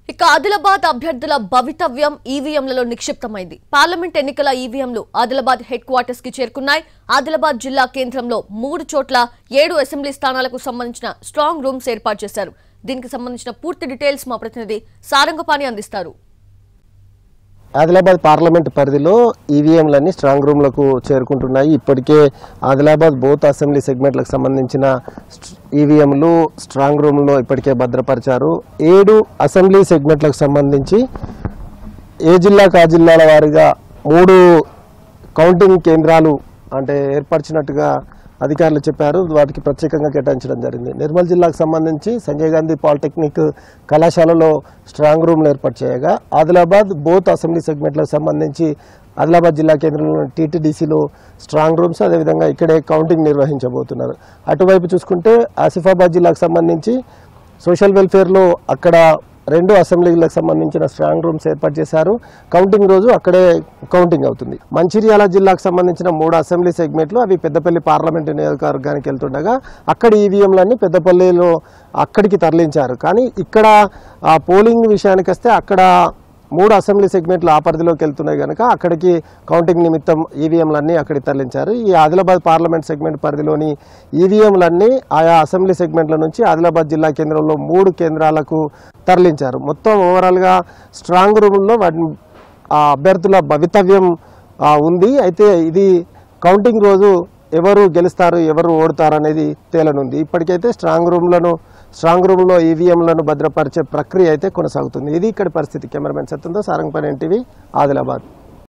ఇక ఆదిలాబాద్ అభ్యర్థుల భవితవ్యం ఈవీఎంలలో నిక్షిప్తమైంది పార్లమెంట్ ఎన్నికల ఈవీఎంలు ఆదిలాబాద్ హెడ్ క్వార్టర్స్ కి చేరుకున్నాయి ఆదిలాబాద్ జిల్లా కేంద్రంలో మూడు చోట్ల ఏడు అసెంబ్లీ స్థానాలకు సంబంధించిన స్ట్రాంగ్ రూమ్స్ ఏర్పాటు చేశారు దీనికి సంబంధించిన పూర్తి డీటెయిల్స్ మా ప్రతినిధి సారంగపాణి అందిస్తారు ఆదిలాబాద్ పార్లమెంట్ పరిధిలో ఈవీఎంలన్నీ స్ట్రాంగ్ రూమ్లకు చేరుకుంటున్నాయి ఇప్పటికే ఆదిలాబాద్ బోత్ అసెంబ్లీ సెగ్మెంట్లకు సంబంధించిన స్ట్- ఈవీఎంలు స్ట్రాంగ్ రూమ్లో ఇప్పటికే భద్రపరిచారు ఏడు అసెంబ్లీ సెగ్మెంట్లకు సంబంధించి ఏ జిల్లాకు ఆ జిల్లాల వారీగా మూడు కౌంటింగ్ కేంద్రాలు అంటే ఏర్పరిచినట్టుగా అధికారులు చెప్పారు వాటికి ప్రత్యేకంగా కేటాయించడం జరిగింది నిర్మల్ జిల్లాకు సంబంధించి సంజయ్ గాంధీ పాలిటెక్నిక్ కళాశాలలో స్ట్రాంగ్ రూమ్లు ఏర్పాటు చేయగా ఆదిలాబాద్ బోత్ అసెంబ్లీ సెగ్మెంట్లకు సంబంధించి ఆదిలాబాద్ జిల్లా కేంద్రంలో టీటీడీసీలో స్ట్రాంగ్ రూమ్స్ అదేవిధంగా ఇక్కడే కౌంటింగ్ నిర్వహించబోతున్నారు అటువైపు చూసుకుంటే ఆసిఫాబాద్ జిల్లాకు సంబంధించి సోషల్ వెల్ఫేర్లో అక్కడ రెండు అసెంబ్లీలకు సంబంధించిన స్ట్రాంగ్ రూమ్స్ ఏర్పాటు చేశారు కౌంటింగ్ రోజు అక్కడే కౌంటింగ్ అవుతుంది మంచిర్యాల జిల్లాకు సంబంధించిన మూడు అసెంబ్లీ సెగ్మెంట్లు అవి పెద్దపల్లి పార్లమెంటు నియోజకవర్గానికి వెళ్తుండగా అక్కడ ఈవీఎంలన్నీ పెద్దపల్లిలో అక్కడికి తరలించారు కానీ ఇక్కడ ఆ పోలింగ్ విషయానికి వస్తే అక్కడ మూడు అసెంబ్లీ సెగ్మెంట్లు ఆ పరిధిలోకి వెళ్తున్నాయి కనుక అక్కడికి కౌంటింగ్ నిమిత్తం ఈవీఎంలన్నీ అక్కడికి తరలించారు ఈ ఆదిలాబాద్ పార్లమెంట్ సెగ్మెంట్ పరిధిలోని ఈవీఎంలన్నీ ఆయా అసెంబ్లీ సెగ్మెంట్ల నుంచి ఆదిలాబాద్ జిల్లా కేంద్రంలో మూడు కేంద్రాలకు తరలించారు మొత్తం ఓవరాల్గా స్ట్రాంగ్ రూమ్లో వాటి ఆ అభ్యర్థుల భవితవ్యం ఆ, ఉంది అయితే ఇది కౌంటింగ్ రోజు ఎవరు గెలుస్తారు ఎవరు ఓడుతారు అనేది తేలనుంది ఇప్పటికైతే స్ట్రాంగ్ రూమ్లను స్ట్రాంగ్ రూమ్లో ఈవీఎంలను భద్రపరిచే ప్రక్రియ అయితే కొనసాగుతుంది ఇది ఇక్కడ పరిస్థితి కెమెరామెన్ సత్యంతో సారంగపల్లి ఎన్టీవీ ఆదిలాబాద్